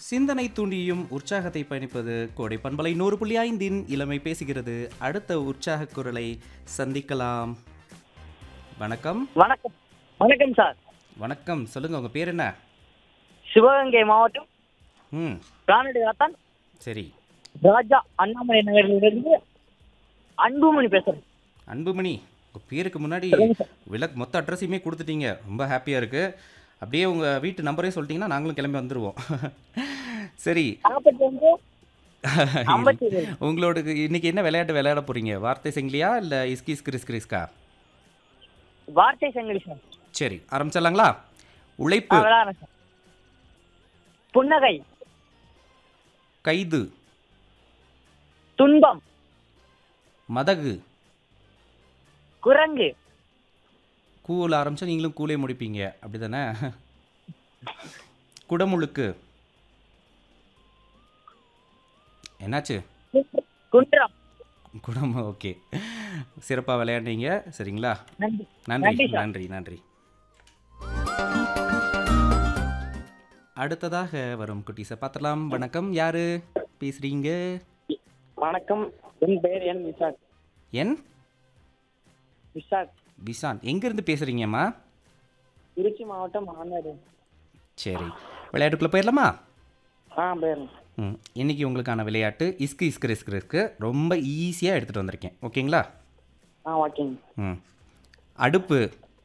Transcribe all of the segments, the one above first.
சிந்தனை தூண்டியும் உற்சாகத்தை பயணிப்பது கோடை பண்பலை நூறு புள்ளி ஐந்தின் இளமை பேசுகிறது அடுத்த உற்சாக குரலை சந்திக்கலாம் வணக்கம் வணக்கம் வணக்கம் சார் வணக்கம் சொல்லுங்க உங்க பேர் என்ன சிவகங்கை மாவட்டம் ம் கானடி ரத்தன் சரி ராஜா அண்ணாமலை நகரிலிருந்து அன்புமணி பேசுறேன் அன்புமணி உங்க பேருக்கு முன்னாடி சொல்லுங்க சார். விளக் மொத்த அட்ரஸையுமே கொடுத்துட்டீங்க ரொம்ப ஹாப்பியாக இருக்கு அப்படியே உங்க வீட்டு நம்பரையும் சொல்லிட்டீங்கன்னா நாங்களும் கிளம்பி வந்துடுவோம் சரி நாற்பத்தி ஒன்று ஐம்பத்தி ஏழு உங்களோட இன்னைக்கு என்ன விளையாட்டு விளையாட போறீங்க வார்த்தை செங்கிலியா இல்லை இஸ்கி இஸ்கிரிஸ் கிரிஸ்கா வார்த்தை சங்கிலி சார் சரி ஆரம்பிச்சிடலாங்களா உழைப்பு ஆ, விளையாடுறேன் சார் புன்னகை கைது துன்பம் மதகு குரங்கு கூவில் ஆரம்பிச்சா நீங்களும் கூலே முடிப்பீங்க அப்படிதானே குடமுழுக்கு என்னாச்சு குன்றம் குடம் ஓகே சிறப்பாக விளையாடுறீங்க சரிங்களா நன்றி நன்றி நன்றி சார். நன்றி நன்றி அடுத்ததாக வரும் குட்டீஸை பார்த்துலாம் வணக்கம் யாரு பேசுறீங்க வணக்கம் என் பெயர் என் விசாக் என் விசாக் விசான் எங்கேருந்து பேசுறீங்கம்மா திருச்சி மாவட்டம் மாநாடு சரி விளையாட்டுக்குள்ளே போயிடலாமா ஆ பேர் ம் இன்னைக்கு உங்களுக்கான விளையாட்டு இஸ்கு இஸ்கு ரிஸ்க் ரிஸ்க்கு ரொம்ப ஈஸியாக எடுத்துகிட்டு வந்திருக்கேன் ஓகேங்களா ஆ ஓகேங்க ம் அடுப்பு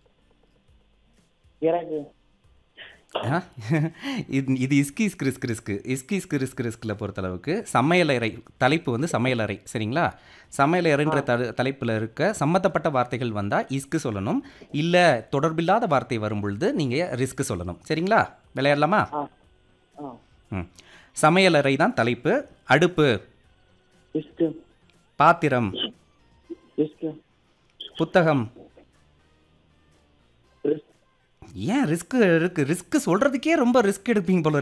இறகு ஆ? இது இது இஸ்கி இஸ்கு ரிஸ்க் ரிஸ்க்கு இஸ்கி இஸ்கு ரிஸ்க் ரிஸ்கில் பொறுத்தளவுக்கு சமையலறை தலைப்பு வந்து சமையலறை சரிங்களா சமையலறைன்ற த தலைப்பில் இருக்க சம்மந்தப்பட்ட வார்த்தைகள் வந்தால் இஸ்கு சொல்லணும் இல்லை தொடர்பில்லாத வார்த்தை வரும் பொழுது நீங்கள் ரிஸ்க் சொல்லணும் சரிங்களா விளையாடலாமா ஆ ஆ ம் சமையலறை தான் தலைப்பு அடுப்பு இஸ்கு பாத்திரம் இஸ்கு புத்தகம் ரிஸ்க் ஏன் ரிஸ்க் இருக்கு ரிஸ்க் சொல்கிறதுக்கே ரொம்ப ரிஸ்க் எடுப்பீங்க போல